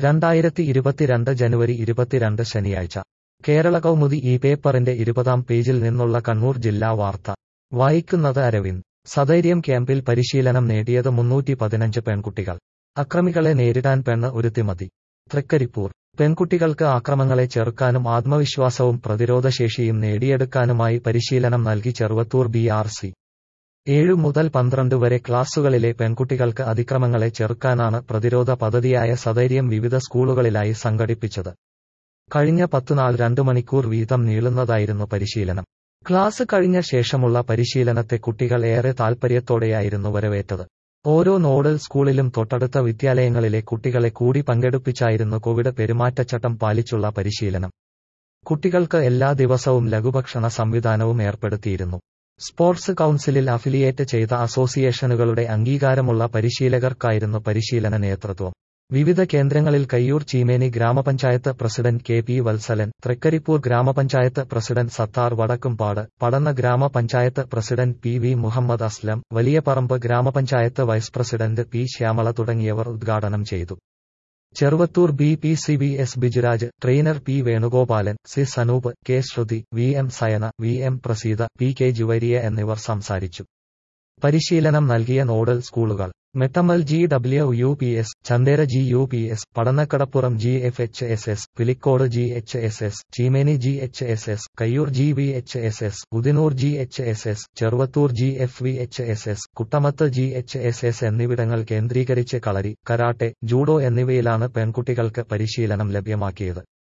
രണ്ടായിരത്തി ഇരുപത്തിരണ്ട് ജനുവരി ഇരുപത്തിരണ്ട് ശനിയാഴ്ച കേരള കൗമുദി ഈ പേപ്പറിന്റെ ഇരുപതാം പേജിൽ നിന്നുള്ള കണ്ണൂർ ജില്ലാ വാർത്ത വായിക്കുന്നത് അരവിന്ദ് സധൈര്യം ക്യാമ്പിൽ പരിശീലനം നേടിയത് മുന്നൂറ്റി പതിനഞ്ച് പെൺകുട്ടികൾ അക്രമികളെ നേരിടാൻ പെണ്ണ് ഒരുത്തിമതി തൃക്കരിപ്പൂർ പെൺകുട്ടികൾക്ക് ആക്രമങ്ങളെ ചെറുക്കാനും ആത്മവിശ്വാസവും പ്രതിരോധശേഷിയും നേടിയെടുക്കാനുമായി പരിശീലനം നൽകി ചെറുവത്തൂർ ബി ആർ സി ഏഴു മുതൽ പന്ത്രണ്ട് വരെ ക്ലാസുകളിലെ പെൺകുട്ടികൾക്ക് അതിക്രമങ്ങളെ ചെറുക്കാനാണ് പ്രതിരോധ പദ്ധതിയായ സധൈര്യം വിവിധ സ്കൂളുകളിലായി സംഘടിപ്പിച്ചത് കഴിഞ്ഞ പത്തുനാൾ രണ്ടു മണിക്കൂർ വീതം നീളുന്നതായിരുന്നു പരിശീലനം ക്ലാസ് കഴിഞ്ഞ ശേഷമുള്ള പരിശീലനത്തെ കുട്ടികൾ ഏറെ താൽപര്യത്തോടെയായിരുന്നു വരവേറ്റത് ഓരോ നോഡൽ സ്കൂളിലും തൊട്ടടുത്ത വിദ്യാലയങ്ങളിലെ കുട്ടികളെ കൂടി പങ്കെടുപ്പിച്ചായിരുന്നു കോവിഡ് പെരുമാറ്റച്ചട്ടം പാലിച്ചുള്ള പരിശീലനം കുട്ടികൾക്ക് എല്ലാ ദിവസവും ലഘുഭക്ഷണ സംവിധാനവും ഏർപ്പെടുത്തിയിരുന്നു സ്പോർട്സ് കൗൺസിലിൽ അഫിലിയേറ്റ് ചെയ്ത അസോസിയേഷനുകളുടെ അംഗീകാരമുള്ള പരിശീലകർക്കായിരുന്നു പരിശീലന നേതൃത്വം വിവിധ കേന്ദ്രങ്ങളിൽ കയ്യൂർ ചീമേനി ഗ്രാമപഞ്ചായത്ത് president K P Valsalan Trikaripur ഗ്രാമപഞ്ചായത്ത് പ്രസിഡന്റ് സത്താർ വടക്കുംപാട് പടന്ന ഗ്രാമപഞ്ചായത്ത് president P V Muhammad Aslam Valiyaparamba ഗ്രാമപഞ്ചായത്ത് വൈസ് പ്രസിഡന്റ് പി ശ്യാമള തുടങ്ങിയവർ ഉദ്ഘാടനം ചെയ്തു Cheruvathur B P C B S Bijuraj trainer P Venugopalan C Sanoop K Shruthi V M Sayana V M Praseetha P K Juvariya എന്നിവർ സംസാരിച്ചു പരിശീലനം നൽകിയ നോഡൽ സ്കൂളുകൾ Mettammal G W U P S Chandera G U P S Padannakkadappuram G F H S S Pilicode G H S S Cheemeni G H S S Kayyur G V H S S Udinur G H S S Cheruvathur G F V H S S Kuttamath G H S S എന്നിവിടങ്ങൾ കേന്ദ്രീകരിച്ച് kalari karate judo എന്നിവയിലാണ് പെൺകുട്ടികൾക്ക് പരിശീലനം ലഭ്യമാക്കിയത്